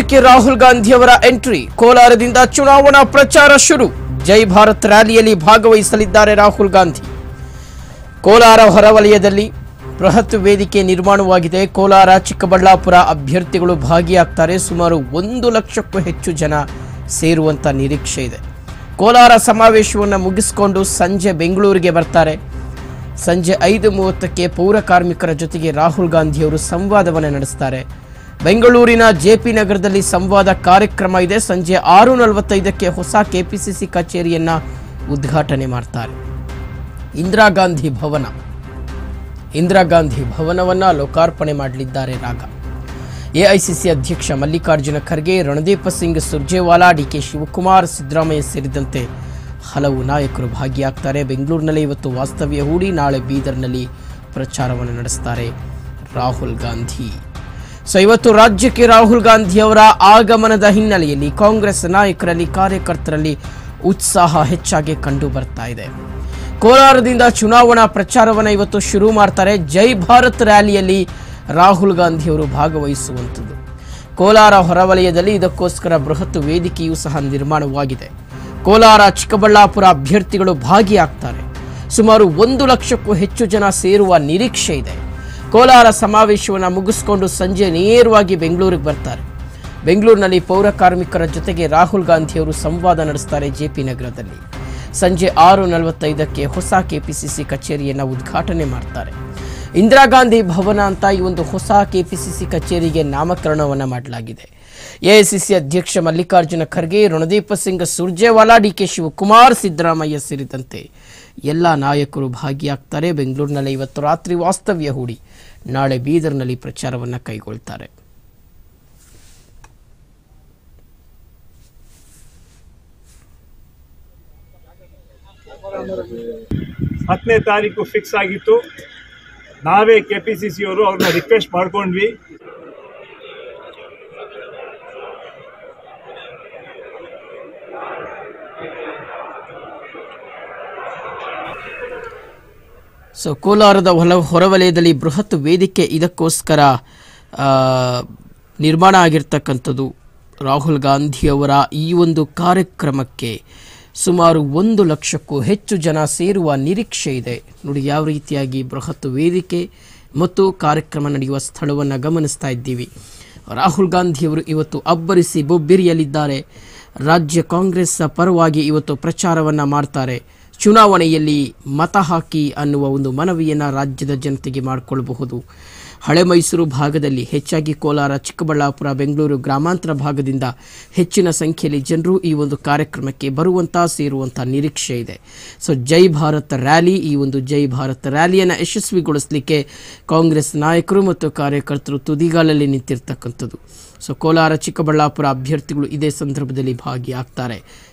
ರಾಜ್ಯಕ್ಕೆ ರಾಹುಲ್ ಗಾಂಧಿಯವರ ಎಂಟ್ರಿ ಕೋಲಾರದಿಂದ ಚುನಾವಣಾ ಪ್ರಚಾರ ಶುರು ಜೈ ಭಾರತ್ ರ್ಯಾಲಿಯಲ್ಲಿ ಭಾಗವಹಿಸಲಿದ್ದಾರೆ ರಾಹುಲ್ ಗಾಂಧಿ ಕೋಲಾರ ಹೊರವಲಯದಲ್ಲಿ ಬೃಹತ್ ವೇದಿಕೆ ನಿರ್ಮಾಣವಾಗಿದೆ ಕೋಲಾರ ಚಿಕ್ಕಬಳ್ಳಾಪುರ ಅಭ್ಯರ್ಥಿಗಳು ಭಾಗಿಯಾಗ್ತಾರೆ ಸುಮಾರು ಒಂದು ಲಕ್ಷಕ್ಕೂ ಹೆಚ್ಚು ಜನ ಸೇರುವಂತ ನಿರೀಕ್ಷೆ ಇದೆ ಕೋಲಾರ ಸಮಾವೇಶವನ್ನು ಮುಗಿಸಿಕೊಂಡು ಸಂಜೆ ಬೆಂಗಳೂರಿಗೆ ಬರ್ತಾರೆ ಸಂಜೆ ಐದು ಮೂವತ್ತಕ್ಕೆ ಪೌರ ಕಾರ್ಮಿಕರ ಜೊತೆಗೆ ರಾಹುಲ್ ಗಾಂಧಿಯವರು ಸಂವಾದವನ್ನು ನಡೆಸ್ತಾರೆ ಬೆಂಗಳೂರಿನ ಜೆಪಿ ನಗರದಲ್ಲಿ ಸಂವಾದ ಕಾರ್ಯಕ್ರಮ ಇದೆ ಸಂಜೆ ಆರು ನಲವತ್ತೈದಕ್ಕೆ ಹೊಸ ಕೆಪಿಸಿಸಿ ಕಚೇರಿಯನ್ನ ಉದ್ಘಾಟನೆ ಮಾಡ್ತಾರೆ ಇಂದಿರಾ ಗಾಂಧಿ ಭವನ ಇಂದಿರಾ ಗಾಂಧಿ ಭವನವನ್ನ ಲೋಕಾರ್ಪಣೆ ಮಾಡಲಿದ್ದಾರೆ ರಾಗ ಎಐಸಿಸಿ ಅಧ್ಯಕ್ಷ ಮಲ್ಲಿಕಾರ್ಜುನ ಖರ್ಗೆ ರಣದೀಪ ಸಿಂಗ್ ಸುರ್ಜೇವಾಲಾ ಡಿಕೆ ಶಿವಕುಮಾರ್ ಸಿದ್ದರಾಮಯ್ಯ ಸೇರಿದಂತೆ ಹಲವು ನಾಯಕರು ಭಾಗಿಯಾಗ್ತಾರೆ ಬೆಂಗಳೂರಿನಲ್ಲಿ ಇವತ್ತು ವಾಸ್ತವ್ಯ ಹೂಡಿ ನಾಳೆ ಬೀದರ್ನಲ್ಲಿ ಪ್ರಚಾರವನ್ನು ನಡೆಸ್ತಾರೆ ರಾಹುಲ್ ಗಾಂಧಿ ಸೊ ಇವತ್ತು ರಾಜ್ಯಕ್ಕೆ ರಾಹುಲ್ ಗಾಂಧಿ ಅವರ ಆಗಮನದ ಹಿನ್ನೆಲೆಯಲ್ಲಿ ಕಾಂಗ್ರೆಸ್ ನಾಯಕರಲ್ಲಿ ಕಾರ್ಯಕರ್ತರಲ್ಲಿ ಉತ್ಸಾಹ ಹೆಚ್ಚಾಗಿ ಕಂಡು ಬರ್ತಾ ಇದೆ ಕೋಲಾರದಿಂದ ಚುನಾವಣಾ ಪ್ರಚಾರವನ್ನು ಇವತ್ತು ಶುರು ಮಾಡ್ತಾರೆ ಜೈ ಭಾರತ್ ರ್ಯಾಲಿಯಲ್ಲಿ ರಾಹುಲ್ ಗಾಂಧಿ ಅವರು ಭಾಗವಹಿಸುವಂಥದ್ದು ಕೋಲಾರ ಹೊರವಲಯದಲ್ಲಿ ಇದಕ್ಕೋಸ್ಕರ ಬೃಹತ್ ವೇದಿಕೆಯೂ ಸಹ ನಿರ್ಮಾಣವಾಗಿದೆ ಕೋಲಾರ ಚಿಕ್ಕಬಳ್ಳಾಪುರ ಅಭ್ಯರ್ಥಿಗಳು ಭಾಗಿಯಾಗ್ತಾರೆ ಸುಮಾರು ಒಂದು ಲಕ್ಷಕ್ಕೂ ಹೆಚ್ಚು ಜನ ಸೇರುವ ನಿರೀಕ್ಷೆ ಇದೆ ಕೋಲಾರ ಸಮಾವೇಶವನ್ನು ಮುಗಿಸ್ಕೊಂಡು ಸಂಜೆ ನೇರವಾಗಿ ಬೆಂಗಳೂರಿಗೆ ಬರ್ತಾರೆ ಬೆಂಗಳೂರಿನಲ್ಲಿ ಪೌರ ಕಾರ್ಮಿಕರ ಜೊತೆಗೆ ರಾಹುಲ್ ಗಾಂಧಿಯವರು ಸಂವಾದ ನಡೆಸ್ತಾರೆ ಜೆಪಿ ನಗರದಲ್ಲಿ ಸಂಜೆ ಆರು ನಲವತ್ತೈದಕ್ಕೆ ಹೊಸ ಕೆಪಿಸಿಸಿ ಕಚೇರಿಯನ್ನು ಉದ್ಘಾಟನೆ ಮಾಡ್ತಾರೆ ಇಂದಿರಾ ಗಾಂಧಿ ಭವನ ಅಂತ ಈ ಒಂದು ಹೊಸ ಕೆಪಿಸಿಸಿ ಕಚೇರಿಗೆ ನಾಮಕರಣವನ್ನು ಮಾಡಲಾಗಿದೆ ಎಐಸಿಸಿ ಅಧ್ಯಕ್ಷ ಮಲ್ಲಿಕಾರ್ಜುನ ಖರ್ಗೆ ರಣದೀಪ ಸಿಂಗ್ ಸುರ್ಜೇವಾಲಾ ಡಿಕೆ ಶಿವಕುಮಾರ್ ಸಿದ್ದರಾಮಯ್ಯ ಸೇರಿದಂತೆ ಎಲ್ಲ ನಾಯಕರು ಭಾಗಿಯಾಗ್ತಾರೆ ಬೆಂಗಳೂರಿನಲ್ಲಿ ಇವತ್ತು ರಾತ್ರಿ ವಾಸ್ತವ್ಯ ಹೂಡಿ ನಾಳೆ ಬೀದರ್ನಲ್ಲಿ ಪ್ರಚಾರವನ್ನು ಕೈಗೊಳ್ತಾರೆ ಹತ್ತನೇ ತಾರೀಕು ಫಿಕ್ಸ್ ಆಗಿತ್ತು ನಾವೇ ಕೆ ಪಿ ಸಿ ಸಿ ಅವರು ಅವ್ರನ್ನ ರಿಕ್ವೆಸ್ಟ್ ಮಾಡ್ಕೊಂಡ್ವಿ ಸೊ ಕೋಲಾರದ ಹೊಲ ಹೊರವಲಯದಲ್ಲಿ ಬೃಹತ್ ವೇದಿಕೆ ಇದಕ್ಕೋಸ್ಕರ ಆ, ನಿರ್ಮಾಣ ಆಗಿರ್ತಕ್ಕಂಥದ್ದು ರಾಹುಲ್ ಗಾಂಧಿಯವರ ಈ ಒಂದು ಕಾರ್ಯಕ್ರಮಕ್ಕೆ ಸುಮಾರು ಒಂದು ಲಕ್ಷಕ್ಕೂ ಹೆಚ್ಚು ಜನ ಸೇರುವ ನಿರೀಕ್ಷೆ ಇದೆ ನೋಡಿ ಯಾವ ರೀತಿಯಾಗಿ ಬೃಹತ್ ವೇದಿಕೆ ಮತ್ತು ಕಾರ್ಯಕ್ರಮ ನಡೆಯುವ ಸ್ಥಳವನ್ನು ಗಮನಿಸ್ತಾ ಇದ್ದೀವಿ ರಾಹುಲ್ ಗಾಂಧಿಯವರು ಇವತ್ತು ಅಬ್ಬರಿಸಿ ಬೊಬ್ಬಿರಿಯಲಿದ್ದಾರೆ ರಾಜ್ಯ ಕಾಂಗ್ರೆಸ್ ಪರವಾಗಿ ಇವತ್ತು ಪ್ರಚಾರವನ್ನು ಮಾಡ್ತಾರೆ ಚುನಾವಣೆಯಲ್ಲಿ ಮತ ಹಾಕಿ ಅನ್ನುವ ಒಂದು ಮನವಿಯನ್ನು ರಾಜ್ಯದ ಜನತೆಗೆ ಮಾಡಿಕೊಳ್ಳಬಹುದು ಹಳೆ ಮೈಸೂರು ಭಾಗದಲ್ಲಿ ಹೆಚ್ಚಾಗಿ ಕೋಲಾರ ಚಿಕ್ಕಬಳ್ಳಾಪುರ ಬೆಂಗಳೂರು ಗ್ರಾಮಾಂತರ ಭಾಗದಿಂದ ಹೆಚ್ಚಿನ ಸಂಖ್ಯೆಯಲ್ಲಿ ಜನರು ಈ ಒಂದು ಕಾರ್ಯಕ್ರಮಕ್ಕೆ ಬರುವಂತ ಸೇರುವಂತ ನಿರೀಕ್ಷೆ ಇದೆ ಸೊ ಜೈ ಭಾರತ್ ರ್ಯಾಲಿ ಈ ಒಂದು ಜೈ ಭಾರತ್ ರ್ಯಾಲಿಯನ್ನು ಯಶಸ್ವಿಗೊಳಿಸಲಿಕ್ಕೆ ಕಾಂಗ್ರೆಸ್ ನಾಯಕರು ಮತ್ತು ಕಾರ್ಯಕರ್ತರು ತುದಿಗಾಲಲ್ಲಿ ನಿಂತಿರ್ತಕ್ಕಂಥದ್ದು ಸೊ ಕೋಲಾರ ಚಿಕ್ಕಬಳ್ಳಾಪುರ ಅಭ್ಯರ್ಥಿಗಳು ಇದೇ ಸಂದರ್ಭದಲ್ಲಿ ಭಾಗಿಯಾಗ್ತಾರೆ